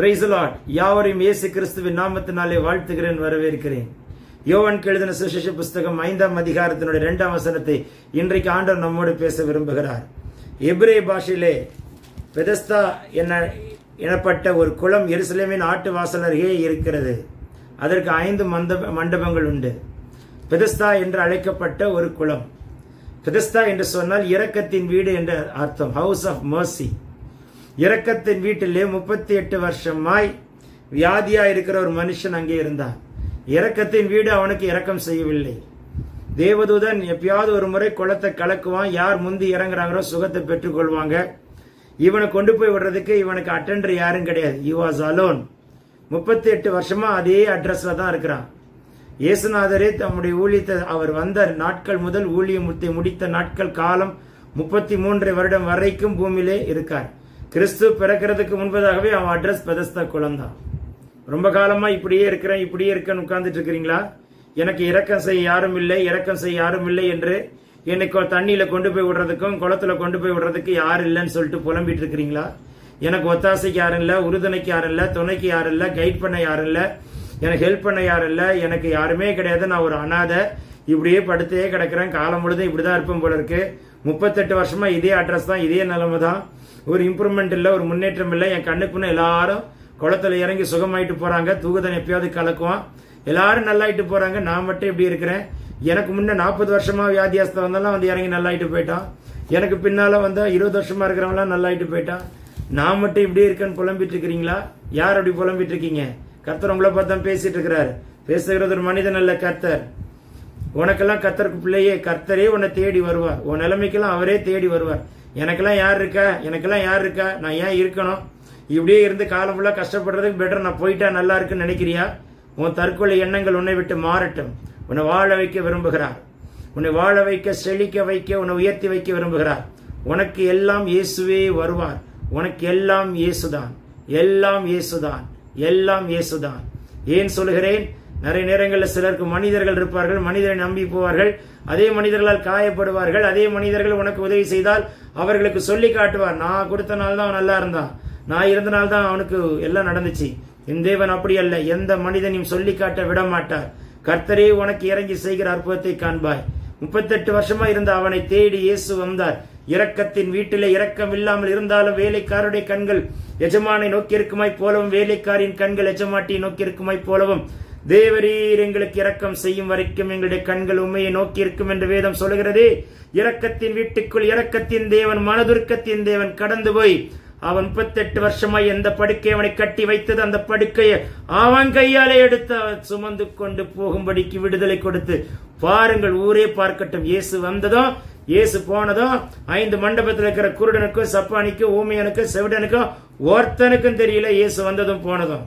price Lord யாவரையும் இயேசு கிறிஸ்துவின் நாமத்தினாலே வாழ்த்துகிறேன் வரவேற்கிறேன் யோவான் எழுதின சுவிசேஷ புஸ்தகம் ஐந்தாம் அதிகாரத்தினுடைய இரண்டாம் வசனத்தை இன்றைக்கு ஆண்டவர் நம்மோடு பேச விரும்புகிறார் எபிரே பாஷையிலே பெதஸ்தா என எனப்பட்ட ஒரு குளம் எருசலேமின் ஆட்டு வாசல் அருகே இருக்கிறது அதற்கு ஐந்து மண்டப மண்டபங்கள் உண்டு பெதஸ்தா என்று அழைக்கப்பட்ட ஒரு குளம் பெதஸ்தா என்று சொன்னால் இரக்கத்தின் வீடு என்ற அர்த்தம் ஹவுஸ் ஆஃப் மர்சி இரக்கத்தின் வீட்டிலே முப்பத்தி எட்டு வருஷமாய் வியாதியா இருக்கிற ஒரு மனுஷன் அங்கே இருந்தான் இரக்கத்தின் வீடு அவனுக்கு இரக்கம் செய்யவில்லை தேவதூதன் எப்பயாவது ஒரு முறை குளத்தை கலக்குவான் யார் முந்தி இறங்குறாங்களோ சுகத்தை பெற்றுக்கொள்வாங்க இவனை கொண்டு போய் விடுறதுக்கு இவனுக்கு அட்டெண்டர் யாரும் கிடையாது யூ வாஸ் அலோன் முப்பத்தி எட்டு வருஷமா அதே அட்ரஸ்ல தான் இருக்கிறான் இயேசுநாதரே தம்முடைய ஊழியத்தை அவர் வந்த நாட்கள் முதல் ஊழியத்தை முடித்த நாட்கள் காலம் முப்பத்தி மூன்று வருடம் வரைக்கும் பூமியிலே இருக்கார் கிறிஸ்து பிறக்கிறதுக்கு முன்பதாகவே அவன் அட்ரஸ் பெதஸ்தா குளம்தான் ரொம்ப காலமா இப்படியே இருக்கிறேன் இப்படியே இருக்கேன்னு உட்கார்ந்துட்டு இருக்கிறீங்களா எனக்கு இரக்கம் செய்ய யாரும் இல்லை இரக்கம் செய்ய யாரும் இல்லை என்று என்னை தண்ணியில கொண்டு போய் விடுறதுக்கும் குளத்துல கொண்டு போய் விடுறதுக்கு யாரும் இல்லைன்னு சொல்லிட்டு புலம்பிட்டு இருக்கிறீங்களா எனக்கு ஒத்தாசைக்கு யாரும் இல்ல உறுதுணைக்கு யாரும் இல்ல துணைக்கு யாரும் இல்ல கைட் பண்ண யாரும் இல்ல எனக்கு ஹெல்ப் பண்ண யாரும் இல்ல எனக்கு யாருமே கிடையாது நான் ஒரு அனாதை இப்படியே படுத்தே கிடக்கிறேன் காலம் முழுதும் இப்படிதான் இருப்பேன் போல இருக்கு முப்பத்தெட்டு வருஷமா இதே அட்ரஸ் தான் இதே நிலைமை தான் ஒரு இம்ப்ரூவ்மெண்ட் இல்ல ஒரு முன்னேற்றம் இல்ல என் கண்ணுக்கு முன்ன எல்லாரும் குளத்துல இறங்கி சுகமாயிட்டு போறாங்க தூகுதன் எப்பயாவது கலக்குவான் எல்லாரும் நல்லாயிட்டு போறாங்க நான் மட்டும் இப்படி இருக்கிறேன் எனக்கு முன்ன நாற்பது வருஷமா வியாதியாஸ்தம் வந்தாலும் வந்து இறங்கி நல்லாயிட்டு போயிட்டான் எனக்கு பின்னால வந்தா இருபது வருஷமா இருக்கிறவங்களாம் நல்லாயிட்டு போயிட்டான் நான் மட்டும் இப்படி இருக்கேன்னு புலம்பிட்டு இருக்கிறீங்களா யார் அப்படி புலம்பிட்டு இருக்கீங்க கர்த்தர் உங்களை பார்த்தா பேசிட்டு இருக்கிறாரு பேசுகிறது ஒரு மனிதன் அல்ல கர்த்தர் உனக்கெல்லாம் கர்த்தருக்கு பிள்ளையே கர்த்தரே உன்னை தேடி வருவார் உன் நிலைமைக்கெல்லாம் அவரே தேடி வருவார் எனக்கெல்லாம் யார் இருக்கா எனக்கெல்லாம் யார் இருக்கா நான் ஏன் இருக்கணும் இப்படியே இருந்து காலம் ஃபுல்லா கஷ்டப்படுறதுக்கு பெட்டர் நான் போயிட்டா நல்லா இருக்குன்னு நினைக்கிறியா உன் தற்கொலை எண்ணங்கள் உன்னை விட்டு மாறட்டும் உன்னை வாழ வைக்க விரும்புகிறார் உன்னை வாழ வைக்க செழிக்க வைக்க உன்னை உயர்த்தி வைக்க விரும்புகிறார் உனக்கு எல்லாம் இயேசுவே வருவார் உனக்கு எல்லாம் இயேசுதான் எல்லாம் இயேசுதான் எல்லாம் இயேசுதான் ஏன் சொல்லுகிறேன் நிறைய நேரங்களில் சிலருக்கு மனிதர்கள் இருப்பார்கள் மனிதரை நம்பி போவார்கள் அதே மனிதர்களால் காயப்படுவார்கள் அதே மனிதர்கள் உனக்கு உதவி செய்தால் அவர்களுக்கு சொல்லி காட்டுவார் நான் கொடுத்த நாள் தான் அவன் நல்லா இருந்தான் நான் இருந்த நாள் தான் அவனுக்கு எல்லாம் நடந்துச்சு என் தேவன் அப்படி அல்ல எந்த மனிதனையும் சொல்லி காட்ட விட மாட்டார் கர்த்தரே உனக்கு இறங்கி செய்கிற அற்புதத்தை காண்பாய் முப்பத்தெட்டு வருஷமா இருந்த அவனை தேடி இயேசு வந்தார் இரக்கத்தின் வீட்டிலே இரக்கம் இல்லாமல் இருந்தாலும் வேலைக்காரருடைய கண்கள் எஜமானை நோக்கி இருக்குமாய் போலவும் வேலைக்காரின் கண்கள் எஜமாட்டியை நோக்கி இருக்குமாய் போலவும் தேவரீர் எங்களுக்கு இரக்கம் செய்யும் வரைக்கும் எங்களுடைய கண்கள் உண்மையை நோக்கி இருக்கும் என்று வேதம் சொல்லுகிறதே இரக்கத்தின் வீட்டுக்குள் இரக்கத்தின் தேவன் மனதுருக்கத்தின் தேவன் கடந்து போய் அவன் முப்பத்தெட்டு வருஷமாய் எந்த படுக்கை அவனை கட்டி வைத்தது அந்த படுக்கையை அவன் கையாலே எடுத்து அவன் சுமந்து கொண்டு போகும்படிக்கு விடுதலை கொடுத்து பாருங்கள் ஊரே பார்க்கட்டும் இயேசு வந்ததும் இயேசு போனதும் ஐந்து மண்டபத்தில் இருக்கிற குருடனுக்கும் சப்பானிக்கும் ஊமையனுக்கும் செவிடனுக்கும் ஒருத்தனுக்கும் தெரியல இயேசு வந்ததும் போனதும்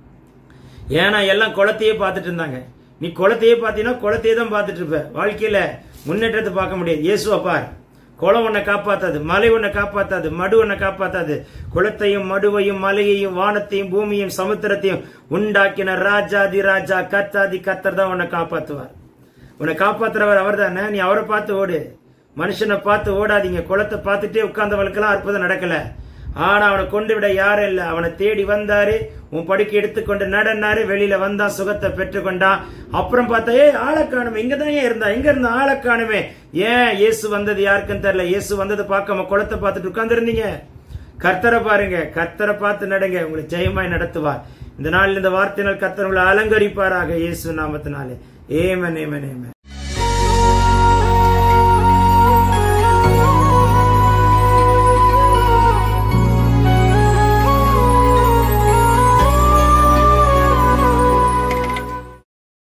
ஏன்னா எல்லாம் குளத்தையே பார்த்துட்டு இருந்தாங்க நீ குளத்தையே பார்த்தீங்கன்னா குளத்தையே தான் பார்த்துட்டு இருப்ப வாழ்க்கையில முன்னேற்றத்தை பார்க்க முடியாது இயேசுவை பார் குளம் உன்னை காப்பாத்தாது மலை உன்னை காப்பாத்தாது மடு உன்னை காப்பாத்தாது குளத்தையும் மடுவையும் மலையையும் வானத்தையும் பூமியையும் சமுத்திரத்தையும் உண்டாக்கின ராஜாதி ராஜா கத்தாதி கத்தர் தான் உன்னை காப்பாத்துவார் உன்னை காப்பாத்துறவர் அவர் தானே நீ அவரை பார்த்து ஓடு மனுஷனை பார்த்து ஓடாதீங்க குளத்தை பார்த்துட்டே உட்கார்ந்தவளுக்கெல்லாம் அற்புதம் நடக்கல ஆனா அவனை கொண்டு விட யாரும் இல்ல அவனை தேடி வந்தாரு உன் படுக்கை எடுத்துக்கொண்டு நடனாரு வெளியில வந்தா சுகத்தை பெற்றுக்கொண்டான் அப்புறம் பார்த்தா ஏ ஆளை காணுமே இங்க தான் ஏன் இருந்தா எங்க இருந்த ஆளை காணுமே ஏன் இயேசு வந்தது யாருக்குன்னு தெரியல இயேசு வந்தது பார்க்காம குளத்தை பார்த்துட்டு உட்கார்ந்துருந்தீங்க கர்த்தரை பாருங்க கர்த்தரை பார்த்து நடங்க உங்களை ஜெயமாய் நடத்துவார் இந்த நாள் இந்த வார்த்தையினால் கர்த்தர் உங்களை அலங்கரிப்பாராக இயேசு நாமத்தினாலே ஏமன் ஏமன் ஏமன்